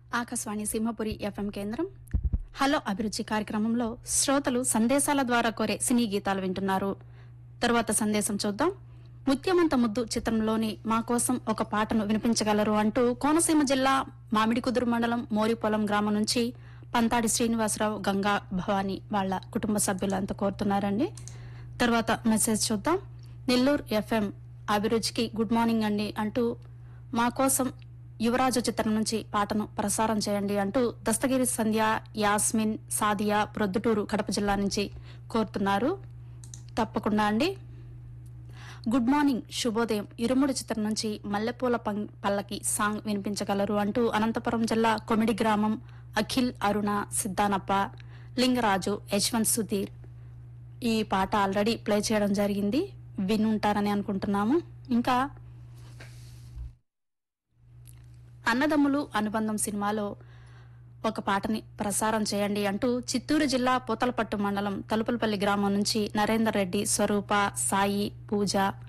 Akashvani Simhapuri FM కేంద్రం hello అభిరుచి కార్యక్రమంలో శ్రోతలు సందేశాల ద్వారా కోరే సినీ గీతాలు వింటున్నారు తరువాత సందేశం చూద్దాం ముత్యమంత ముద్దు చిత్రంలోని మా కోసం ఒక పాటను వినిపించగలరు అంటూ కోనసీమ జిల్లా మామిడికుదురు మండలం మోరిపొలం గ్రామం నుంచి పంతాడి శ్రీనివాసరావు గంగా భవాని వాళ్ళ కుటుంబ సభ్యులంతా కోరుతున్నారండి తర్వాత మెసేజ్ చూద్దాం నెల్లూరు ఎఫ్ఎం అభిరుచికి గుడ్ మార్నింగ్ అండి అంటూ మా కోసం యువరాజు చిత్రం నుంచి పాటను ప్రసారం చేయండి అంటూ దస్తగిరి సంధ్య యాస్మిన్ సాదియా ప్రొద్దుటూరు కడప జిల్లా నుంచి కోరుతున్నారు తప్పకుండా అండి గుడ్ మార్నింగ్ శుభోదయం ఇరుముడి చిత్రం నుంచి మల్లెపూల పం- పల్లకి సాంగ్ వినిపించగలరు అంటూ అనంతపురం జిల్లా కొమిడి గ్రామం అఖిల్ అరుణ సిద్ధానప్ప లింగరాజు యశ్వంత్ సుధీర్ ఈ పాట ఆల్రెడీ ప్లే చేయడం జరిగింది వినుంటారని అనుకుంటున్నాము ఇంకా అన్నదమ్ములు అనుబంధం సినిమాలో ఒక పాటని ప్రసారం చేయండి అంటూ చిత్తూరు జిల్లా పూతలపట్టు మండలం తలుపులపల్లి గ్రామం నుంచి నరేందర్ రెడ్డి స్వరూప సాయి పూజ